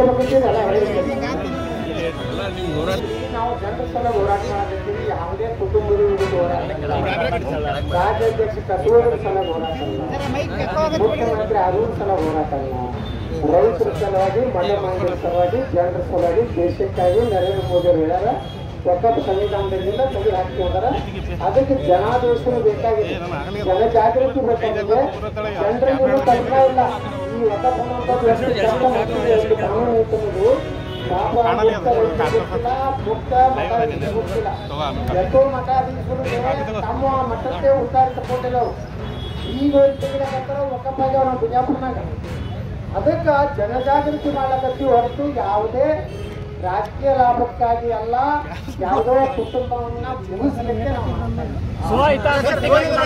ನಾವು ಜನರ ಸಲ ಹೋರಾಟ ಮಾಡಕತ್ತೀವಿ ಯಾವುದೇ ಕುಟುಂಬದ ವಿರುದ್ಧ ಹೋರಾಟ ಇಲ್ಲ. ರಾಜ್ಯಾಧ್ಯಕ್ಷ ಕಸೂರದ ಸಲ ಹೋರಾಟ ಇಲ್ಲ ಮುಖ್ಯಮಂತ್ರಿ ಅರುಣ್ ಸಲ ಹೋರಾಟ ಇಲ್ಲ ರೈತರ ಸಲುವಾಗಿ ಮನೆ ಮಂದಿರ ಸಲುವಾಗಿ ಜನರ ಸಲುವಾಗಿ ದೇಶಕ್ಕಾಗಿ ನರೇಂದ್ರ ಮೋದಿ ಅವರು ಹೇಳ್ಯಾರ ಒಕ್ಕಪ್ಪ ಸಂವಿಧಾನದಿಂದ ತೆಗೆದು ಹಾಕ್ಕೊಂಡಾರ ಅದಕ್ಕೆ ಜನಾದೇಶ ಬೇಕಾಗಿದೆ ಜನಜಾಗೃತಿ ಬೇಕಾಗಿದೆ ಜನರಿಗೂ ಕಲ್ಪನೆ ಇಲ್ಲ ಈ ಒಕ್ಕಪ್ಪ ಅನ್ನೋದು ಎಷ್ಟು ಚಂದ ಮಾಡ್ತಿದೆ, ಎಷ್ಟು ಕಾನೂನು ಐತೆ ಅನ್ನೋದು ಪಾಪ ಮುಕ್ತ ರೈತರಿಗೆ ಗೊತ್ತಿಲ್ಲ, ಮುಕ್ತ ಮಠಾಧೀಶರಿಗೆ ಗೊತ್ತಿಲ್ಲ. ಎಷ್ಟೋ ಮಠಾಧೀಶರು ತಮ್ಮ ಮಠಕ್ಕೆ ಉದ್ದಾರ ತಗೊಂಡಿಲ್ಲ ಅವ್ರು ಈಗ ತೆಗಿಲಕತ್ತಾರ ಒಕ್ಕಪ್ಪಾಗಿ ಅವ್ರ ಬಿಜಾಪುರ್ನಾಗ ಅದಕ್ಕೆ ಜನಜಾಗೃತಿ ಮಾಡ್ಲಕತ್ತಿ ಹೊರತು ಯಾವುದೇ ರಾಜಕೀಯ ಲಾಭಕ್ಕಾಗಿ ಅಲ್ಲ ಯಾವುದೋ ಕುಟುಂಬವನ್ನ ಮುಗಿಸ್ಲಿಕ್ಕೆ ನಾವು ಮಾಡ್ತಾ ಇಲ್ಲ.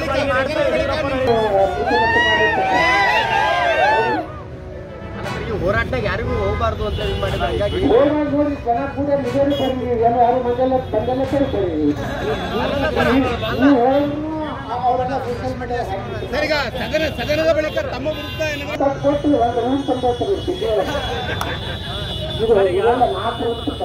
ಹೋರಾಟದಾಗ ಯಾರಿಗೂ ಹೋಗಬಾರ್ದು ಅಂತ ಇದು ಮಾಡಿದ್ರೆ ಹಂಗಾಗಿ ಹೋಗಿ ನೋಡಿ ಜನ ಕೂಡ ನಿಜವೇ ಬರ್ರಿ ಎಲ್ಲ ಯಾರು ಮಂದೆಲ್ಲ ಬಂದೆಲ್ಲ ಸರಿ ಬರ್ರಿ ನೀವು ಹೇಳಿದ್ರು ಅವರೆಲ್ಲ ಸೋಷಿಯಲ್ ಮೀಡಿಯಾ ಸರ್ ಈಗ ಸದನ ಸದನದ ಬಳಿಕ ತಮ್ಮ ವಿರುದ್ಧ ಏನಾದ್ರು ಕೊಟ್ಟು ಒಂದು ರೂಲ್ಸ್ ಅಂತ ಹೇಳ್ತಾರೆ ಇದು ಇದೆಲ್ಲ ನಾಲ್ಕು ವರ್ಷ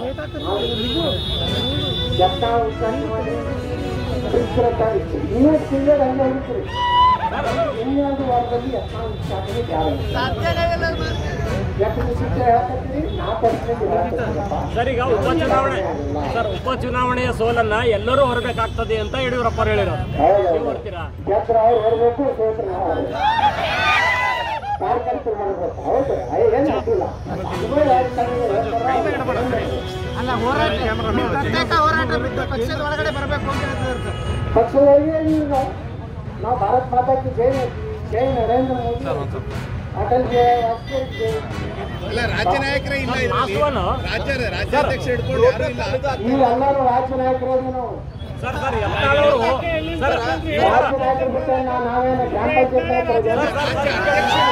ಜಪ್ಪ ಉಚ್ಚಾರ ಮಾಡಿ ಇನ್ನೂ ತಿಂಗಳು ಹಂಗೆ ಹುಡುಕ್ರಿ ಇನ್ನೊಂದು ವಾರದಲ್ಲಿ ಯತ್ನ ಉಚ್ಚಾರಣೆ ಗ್ಯಾರಂಟಿ ಯಾಕಂದ್ರೆ ಶಿಕ್ಷೆ ಹೇಳಕತ್ತೀರಿ ನಾಲ್ಕು ವರ್ಷದಿಂದ ಸರ್ ಈಗ ಉಪಚುನಾವಣೆ ಸರ್ ಉಪಚುನಾವಣೆಯ ಸೋಲನ್ನ ಎಲ್ಲರೂ ಹೊರಬೇಕಾಗ್ತದೆ ಅಂತ ಯಡಿಯೂರಪ್ಪ ಅವರು ಹೇಳಿರೋದು ನೀವು ಬರ್ತೀರಾ ಗೆದ್ರ ಅವ್ರು ಹೊರಬೇಕು ಸೋತ್ರ ನಾವು ಹೊರಬೇಕು. ಕಾರ್ಯಕರ್ತರು ಮಾಡಬೇಕು ಹೌದು ಏನು ಗೊತ್ತಿಲ್ಲ ಇವರು ರಾಜಕಾರಣಿಗಳು ಹೇಳ್ತಾರೆ, ಅಲ್ಲ ಹೋರಾಟ ನೀವು ಪ್ರತ್ಯೇಕ ಹೋರಾಟ ಬಿಟ್ಟು ಪಕ್ಷದ ಒಳಗಡೆ ಬರಬೇಕು ಅಂತ ಹೇಳ್ತಿದ್ದಾರೆ ಸರ್ ಪಕ್ಷದೊಳಗೆ ನೀವು ನಾವು ನಾವು ಭಾರತ್ ಮಾತಾ ಕಿ ಜೈ ಜೈ ನರೇಂದ್ರ ಮೋದಿ ಅಟಲ್ ಜೈ ವಾಜಪೇಯಿ ಜೈ ಅಲ್ಲ ರಾಜ್ಯ ನಾಯಕರೇ ಇಲ್ಲ ವಾಸ್ತವನು ರಾಜ್ಯ ರಾಜ್ಯಾಧ್ಯಕ್ಷ ಹಿಡ್ಕೊಂಡು ಯಾರು ಇಲ್ಲ ನೀವೆಲ್ಲರೂ ರಾಜ್ಯ ನಾಯಕರಾಗಿ ನಾವು ಸರ್ ಸರ್ ಯತ್ನಾಳ್ ಅವರು ಸರ್ ರಾಜ್ಯ ನಾಯಕರು ಬಿಟ್ಟರೆ ನಾವು ನಾವೇನು ಗ್ರಾಮ ಪಂಚಾಯತ್ ನಾಯಕರು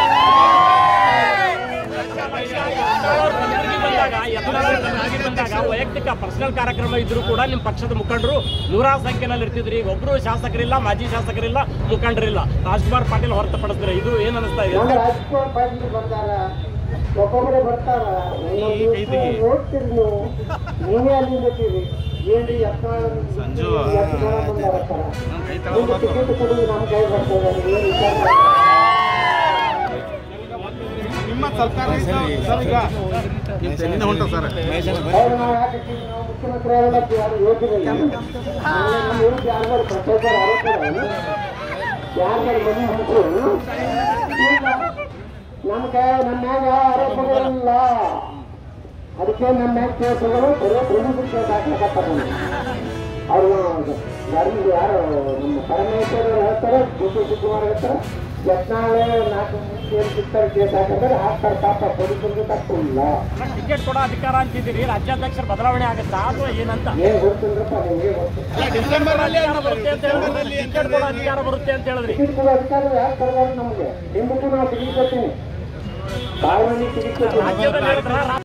ಬಂದಾಗ ಯತ್ನಾಳ್ ಅವರು ಕಲಬುರಗಿ ಬಂದಾಗ ವೈಯಕ್ತಿಕ ಪರ್ಸನಲ್ ಕಾರ್ಯಕ್ರಮ ಇದ್ರು ಕೂಡ ನಿಮ್ಮ ಪಕ್ಷದ ಮುಖಂಡರು ನೂರಾರು ಸಂಖ್ಯೆನಲ್ಲಿ ಇರ್ತಿದ್ರು ಈಗ ಒಬ್ರು ಶಾಸಕರಿಲ್ಲ ಮಾಜಿ ಶಾಸಕರಿಲ್ಲ ಮುಖಂಡರಿಲ್ಲ ರಾಜ್ಕುಮಾರ್ ಪಾಟೀಲ್ ಹೊರತುಪಡಿಸಿದ್ರೆ ಇದು ಏನ್ ಅನಿಸ್ತಾ ಇದೆ ನಮ್ಮ ರಾಜಕೀಯ ಪಾರ್ಟಿ ಬಂದಾರ ಒಬ್ಬೊಬ್ಬರೇ ಬರ್ತಾರ ಒಂದೊಂದು ದಿವ್ಸ ನೋಡ್ತೀರಿ ನೀವು ನೀವೇ ಅಲ್ಲಿ ಬರ್ತೀರಿ ಏನ್ರಿ ಯತ್ನಾಳ ಯತ್ನಾಳ ಬಂದಾರ ನಿಮ್ಗೆ ಟಿಕೆಟ್ ಕೊಡುದು ನಮ್ಮ ಕೈ ಬರ್ತದೆ ನೀವು ಏನ್ ವಿಚಾರ ಮಾಡಿ? ನಿಮ್ಮ ಸರ್ಕಾರ ಸರ್ ಈಗ ಎಲ್ಲಿಂದ ಹೊಂಟ ಸರ್ ಅವ್ರು ನಾವು ಯಾಕೆ ಹಾಕಿದ್ವಿ? ನಾವು ಮುಖ್ಯಮಂತ್ರಿ ಆಗೋದಕ್ಕೆ ಯಾರು ಯೋಗ್ಯರಿಲ್ಲ ನಮ್ಮ ವಿರುದ್ಧ ಯಾರು ಭ್ರಷ್ಟಾಚಾರ ಆರೋಪ ಯಾರು ಮನೆ ಹಾಕಿದ್ರು ನಮ್ಮ ಕೈ ನಮ್ಮ ಮ್ಯಾಗ ಆರೋಪಗಳಿಲ್ಲ ಅದಕ್ಕೆ ನಮ್ಮ ಮ್ಯಾಗ ಕೇಸುಗಳು ಬರೀ ಪ್ರಮುಖ ಕೇಸ್ ಹಾಕ್ಲಕತ್ತಾರ ಅವ್ರು ಧರ್ಮ ಯಾರು ನಮ್ಮ ಪರಮೇಶ್ವರ್ ಹೇಳ್ತಾರೆ ಡಿ ಕೆ ಶಿವಕುಮಾರ್ ಹೇಳ್ತಾರೆ ಯತ್ನಾಳೆ ನಾಲ್ಕು ಕೇಸ್ ಸಿಗ್ತಾರೆ ಕೇಸ್ ಹಾಕಿದ್ರೆ ಹಾಕ್ತಾರೆ ಪಾಪ ಪೊಲೀಸರಿಗೆ ತಪ್ಪಿಲ್ಲ ಟಿಕೆಟ್ ಕೊಡೋ ಅಧಿಕಾರ ಅಂತಿದ್ದೀರಿ ರಾಜ್ಯಾಧ್ಯಕ್ಷರ ಬದಲಾವಣೆ ಆಗುತ್ತಾ ಅಥವಾ ಏನಂತ ಏನ್ ಗೊತ್ತಿಲ್ಲಪ್ಪ ನಿಮಗೆ ಗೊತ್ತು ಡಿಸೆಂಬರ್ ಅಲ್ಲಿ ಅಧಿಕಾರ ಬರುತ್ತೆ ಅಂತ ಹೇಳಿದ್ರಿ ಟಿಕೆಟ್ ಕೊಡೋ ಅಧಿಕಾರ ಬರುತ್ತೆ ಅಂತ ಹೇಳಿದ್ರಿ ಟಿಕೆಟ್ ಕೊಡೋ ಅಧಿಕಾರ ಯಾರು ಕೊಡಬಾರ್ದು ನಮಗೆ ನಿಮಗೂ ನಾವು ಟಿಕೆಟ್ ಕೊಡ್ತೀನಿ ಬಾಳ್ಮನಿ ಟಿಕೆಟ್ ಕೊಡ್ತೀನಿ ರಾಜ್ಯದಲ್ಲಿ ಹೇಳಿದ್ರ